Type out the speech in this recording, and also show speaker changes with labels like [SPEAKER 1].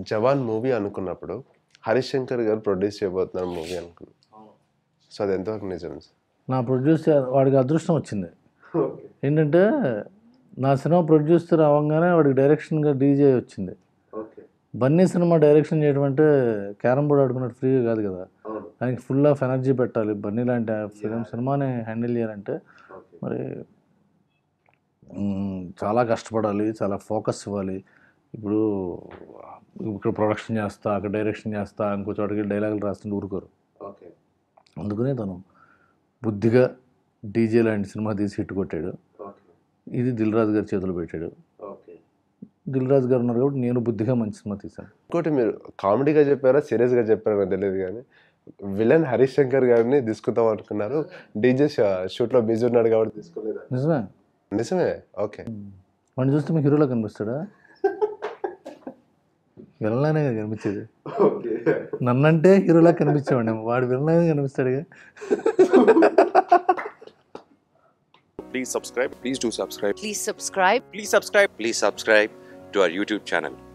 [SPEAKER 1] జవాన్ movie అనుకున్నప్పుడు హరీష్ శంకర్ గారు produce చేయబోతున్నారు మూవీ అనుకున్నాను సో అది ఎంతవరకు నిజం
[SPEAKER 2] నా ప్రొడ్యూసర్ వాడికి అదృష్టం వచ్చింది ఏంటంటే నా సినిమా ప్రొడ్యూసర్ అవ్వగానే వాడికి డైరెక్షన్గా డీజే వచ్చింది బన్నీ సినిమా డైరెక్షన్ చేయడం అంటే క్యారమ్ బోర్డ్ ఆడుకున్నట్టు ఫ్రీగా కాదు కదా దానికి ఫుల్ ఆఫ్ ఎనర్జీ పెట్టాలి బన్నీ లాంటి ఫిలిం సినిమాని హ్యాండిల్ చేయాలంటే మరి మ్, చాలా కష్టపడాలి చాలా ఫోకస్ ఇవ్వాలి ఇప్పుడు ఇక్కడ ప్రొడక్షన్ చేస్తా అక్కడ డైరెక్షన్ చేస్తా ఇంకో చోటకి డైలాగులు రాస్తుంటే ఊరుకోరు అందుకనే తను బుద్ధిగా డీజే లాంటి సినిమా తీసి హిట్ కొట్టాడు ఇది దిల్ రాజు గారి చేతులు పెట్టాడు దిల్ రాజు గారు ఉన్నారు కాబట్టి నేను బుద్ధిగా మంచి సినిమా తీశాను
[SPEAKER 1] ఇంకోటి మీరు కామెడీగా చెప్పారా సీరియస్గా చెప్పారా నాకు తెలియదు కానీ విలన్ హరీష్ శంకర్ గారిని తీసుకుందాం అనుకున్నారు డీజే షూట్లో బిజీ ఉన్నాడు కాబట్టి తీసుకోలేదు
[SPEAKER 2] నిజమే
[SPEAKER 1] నిజమే ఓకే
[SPEAKER 2] వాడిని చూస్తే మీకు హీరోలో కనిపిస్తాడా విలన్లానే కదా కనిపించేది నన్నంటే హీరోలా కనిపించేవాడి వాడు విలన్లానే కనిపిస్తాడుగా
[SPEAKER 3] Please subscribe. Please do subscribe.
[SPEAKER 4] Please subscribe.
[SPEAKER 3] Please subscribe. Please subscribe to our YouTube channel.